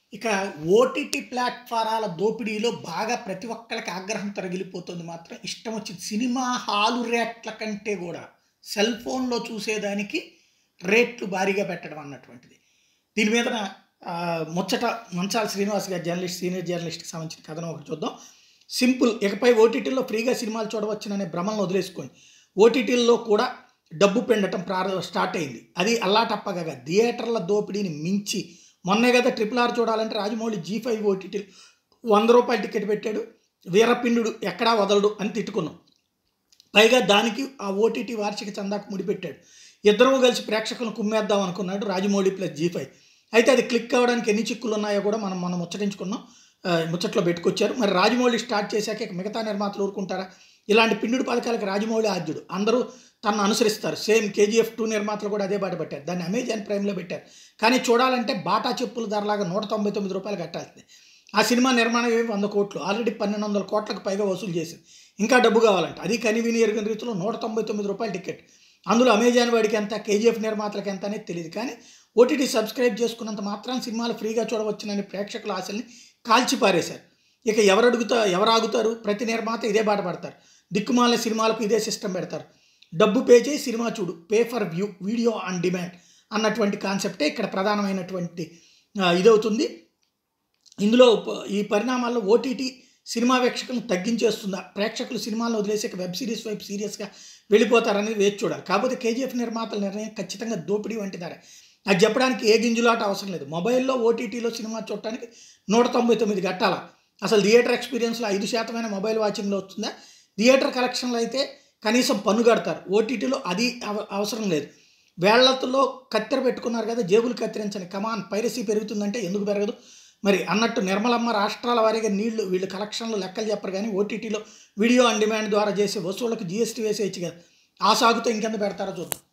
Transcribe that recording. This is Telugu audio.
ఇక ఓటీటీ ప్లాట్ఫారాల దోపిడీలో బాగా ప్రతి ఒక్కరికి ఆగ్రహం తరగిలిపోతుంది మాత్రం ఇష్టం వచ్చింది సినిమా హాలు రేట్ల కంటే కూడా సెల్ ఫోన్లో చూసేదానికి రేట్లు భారీగా పెట్టడం అన్నటువంటిది దీని మీద ఆ, ముచ్చట మంచాల శ్రీనివాస్ గారు జర్నలిస్ట్ సీనియర్ జర్నలిస్ట్కి సంబంధించిన కథనం ఒకటి చూద్దాం సింపుల్ ఇకపై ఓటీటీలో ఫ్రీగా సినిమాలు చూడవచ్చుననే భ్రమలను వదిలేసుకోండి ఓటీటీల్లో కూడా డబ్బు పెండటం ప్రారంభ స్టార్ట్ అయింది అది అల్లాటప్పగా థియేటర్ల దోపిడీని మించి మొన్నే కదా ట్రిపుల్ ఆర్ చూడాలంటే రాజమౌళి జీ ఫైవ్ ఓటీటీ వంద రూపాయల టికెట్ పెట్టాడు వీరపిండు ఎక్కడా వదలడు అని తిట్టుకున్నాం పైగా దానికి ఆ ఓటీటీ వార్షిక చందాకు ముడిపెట్టాడు ఇద్దరము కలిసి ప్రేక్షకులను కుమ్మేద్దాం అనుకున్నాడు రాజమౌళి ప్లస్ జీ ఫైవ్ అయితే అది క్లిక్ అవ్వడానికి ఎన్ని చిక్కులు ఉన్నాయో కూడా మనం మనం ముచ్చటించుకున్నాం ఆ, ముచ్చట్లో పెట్టుకొచ్చారు మరి రాజమౌళి స్టార్ట్ చేశాక ఇక మిగతా నిర్మాతలు ఊరుకుంటారా ఇలాంటి పిండుడు పథకాలకు రాజమౌళి ఆద్యుడు అందరూ తనను అనుసరిస్తారు సేమ్ కేజీఎఫ్ టూ నిర్మాతలు కూడా అదే బాట పెట్టారు దాన్ని అమెజాన్ ప్రైమ్లో పెట్టారు కానీ చూడాలంటే బాటా చెప్పుల ధరలాగా నూట తొంభై తొమ్మిది రూపాయలు కట్టాల్సింది ఆ సినిమా నిర్మాణం ఏమి వంద కోట్లు ఆల్రెడీ పన్నెండు వందల కోట్లకు పైగా వసూలు చేసింది ఇంకా డబ్బు కావాలంటే అది కనివిని ఎరుగని రీతిలో నూట తొంభై తొమ్మిది రూపాయల టికెట్ అందులో అమెజాన్ వాడికి ఎంత కేజీఎఫ్ నిర్మాతలకు ఎంత అనేది తెలియదు కానీ ఓటీటీ సబ్స్క్రైబ్ చేసుకున్నంత మాత్రం సినిమాలు ఫ్రీగా చూడవచ్చునని ప్రేక్షకుల ఆశల్ని కాల్చి పారేశారు ఇక ఎవరు అడుగుతా ఎవరు ఆగుతారు ప్రతి నిర్మాత ఇదే బాట పడతారు దిక్కుమాల సినిమాలకు ఇదే సిస్టమ్ పెడతారు డబ్బు పే చేసి సినిమా చూడు pay per view video on demand అన్నటువంటి కాన్సెప్టే ఇక్కడ ప్రధానమైనటువంటి ఆ, ఇదవుతుంది ఇందులో ప- ఈ పరిణామాల్లో ఓటీటీ సినిమా వీక్షకులను తగ్గించేస్తుందా ప్రేక్షకులు సినిమాలను వదిలేసి ఇక వెబ్ సిరీస్ వైపు సీరియస్గా వెళ్ళిపోతారని వేచి చూడాలి కాకపోతే కేజీఎఫ్ నిర్మాతల నిర్ణయం ఖచ్చితంగా దోపిడీ వంటిదారే అది చెప్పడానికి ఏ గింజులాట అవసరం లేదు మొబైల్లో ఓటీటీలో సినిమా చూడటానికి నూట తొంభై తొమ్మిది గట్టాల అసలు థియేటర్ ఎక్స్పీరియన్స్లో ఐదు శాతమైన మొబైల్ వాచింగ్లో వస్తుందా థియేటర్ కలెక్షన్లో అయితే కనీసం పన్ను కడతారు ఓటీటీలో అది అవ- అవసరం లేదు వేళ్లతో కత్తెర పెట్టుకున్నారు కదా జేబులు కత్తిరించని కమాన్ పైరసీ పెరుగుతుందంటే ఎందుకు పెరగదు మరి అన్నట్టు నిర్మలమ్మ రాష్ట్రాల వారీగా నీళ్లు వీళ్ళు కలెక్షన్లు లెక్కలు చెప్పరు కానీ ఓటీటీలో వీడియో ఆన్ డిమాండ్ ద్వారా చేసే వసూళ్లకు జీఎస్టీ వేసేయచ్చు కదా ఆ సాగుతో ఇంకెంత పెడతారో చూద్దాం